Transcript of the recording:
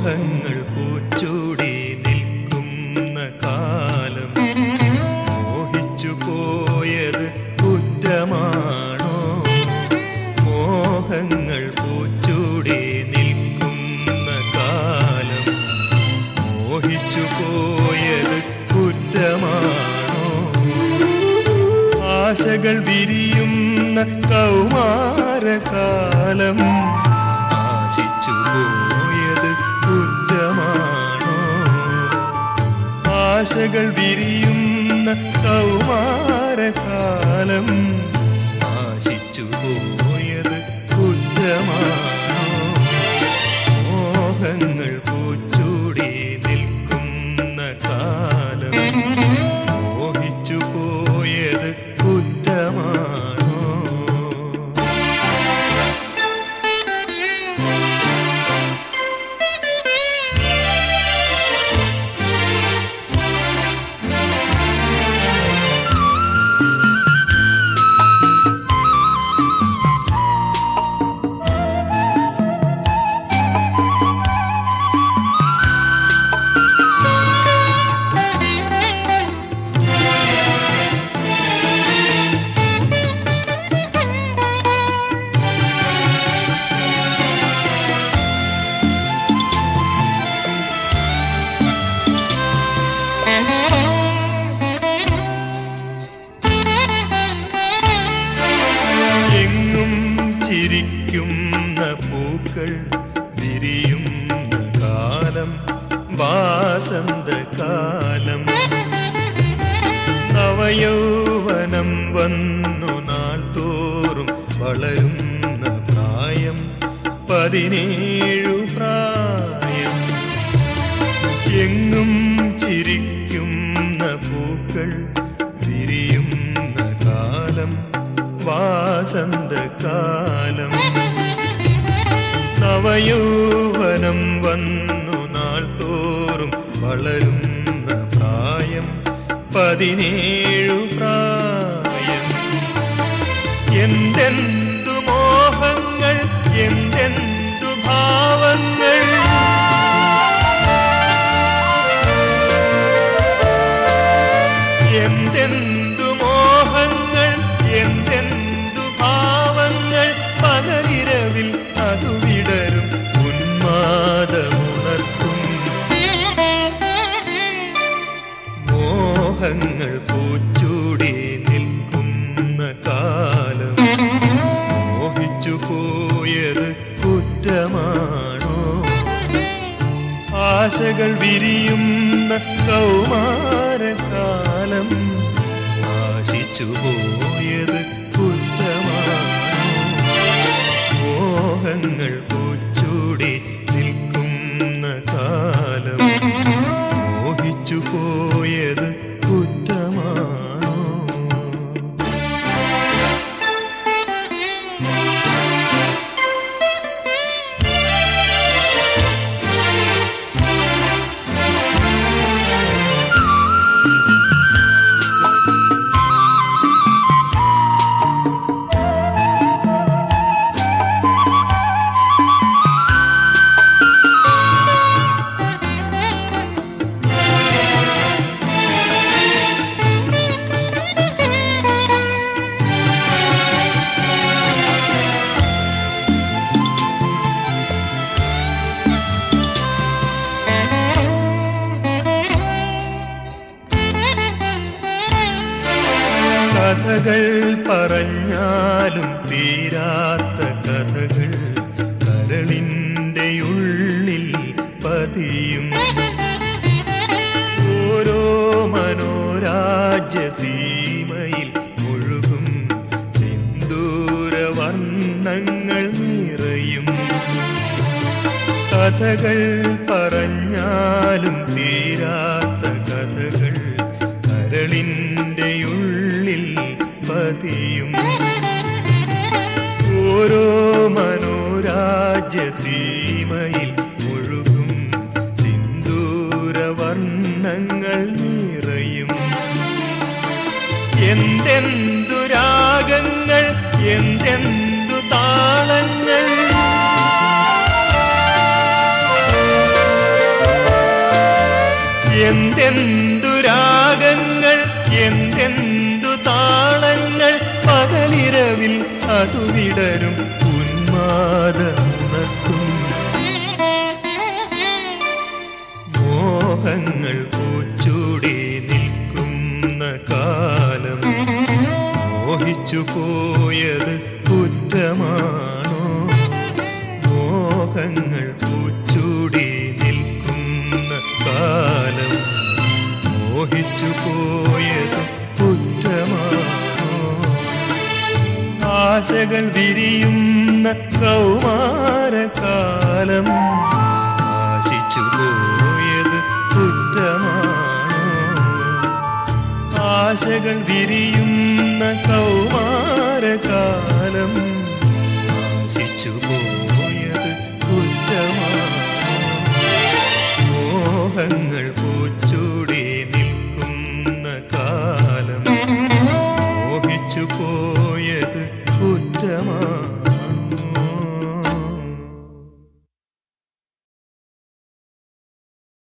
മോഹങ്ങൾ പൂച്ചൂടി നിൽക്കുന്ന കാലം മോഹിച്ചു പോയത് കുറ്റമാണോ മോഹങ്ങൾ പൂച്ചൂടി നിൽക്കുന്ന കാലം മോഹിച്ചു പോയത് കുറ്റമാണോ ആശകൾ വിരിയുന്ന കൗമാരകാലം ആശിച്ചു പോയത് കുറ്റമാണോ ആശകൾ വിരിയുന്ന കൗമാരകാലം ആശിച്ചു പോയത് കുറ്റമാണോ മോഹങ്ങൾ പൂച്ചൂടി നിൽക്കുന്ന കാലം മോഹിച്ചു പോയത് കുറ്റമാണോ എങ്ങും ചിരിക്കുന്ന പൂക്കൾ വിരിയുന്ന കാലം വാസന്തകാലം നവയൗവനം വന്നു നാൾ തോറും വളരുന്ന പ്രായം പതിനേഴു പ്രായം എങ്ങും ചിരിക്കുന്ന പൂക്കൾ വിരിയുന്ന കാലം വാസന്തകാലം നവയൗവനം വന്നു നാൾ തോറും വളരുന്ന പ്രായം പതിനേഴു പ്രായം എന്തെന്തു മോഹങ്ങൾ എന്തെന്തു ഭാവങ്ങൾ എന്തെന്തു മോഹങ്ങൾ എന്തെന്തു ഭാവങ്ങൾ പകലിരവിൽ അതു വിടരും ഉന്മാദമുണർത്തും മോഹങ്ങൾ പൂച്ചൂടി നിൽക്കുന്ന കാലം മോഹിച്ചു പോയത് കുറ്റമാണോ ആശകൾ വിരിയുന്ന കൗമാരകാലം ആശിച്ചു പോയത് കുറ്റമാണോ മോഹങ്ങൾ പൂച്ചൂടി നിൽക്കുന്ന കാലം മോഹിച്ചു പോയത് കുറ്റമാണോ കഥകൾ പറഞ്ഞാലും തീരാത്ത കഥകൾ കരളിൻ്റെ ഉള്ളിൽ പതിയും ഓരോ മനോരാജ്യ സീമയിൽ മുഴുകും സിന്ദൂര വർണ്ണങ്ങൾ നിറയും കഥകൾ പറഞ്ഞാലും തീരാത്ത കഥകൾ കരളിൻ്റെ ഉള്ളിൽ പതിയും ഓരോ മനോരാജ്യ സീമയിൽ മുഴുകും സിന്ദൂര വർണ്ണങ്ങൾ നിറയും എന്തെന്തു രാഗങ്ങൾ എന്തെന്തു താളങ്ങൾ എന്തെന്തു രാഗങ്ങൾ എന്തെന്തു താളങ്ങൾ പകലിരവിൽ അതു വിടരും ഉന്മാദമുണർത്തും മോഹങ്ങൾ പൂച്ചൂടി നിൽക്കുന്ന കാലം മോഹിച്ചു പോയത് കുറ്റമാണോ മോഹങ്ങൾ പൂച്ചൂടി നിൽക്കുന്ന കാലം മോഹിച്ചു പോയത് കുറ്റമാണോ ആശകൾ വിരിയുന്ന കൗമാരകാലം ആശിച്ചു പോയത് കുറ്റമാണോ ആശകൾ വിരിയുന്ന കൗമാരകാലം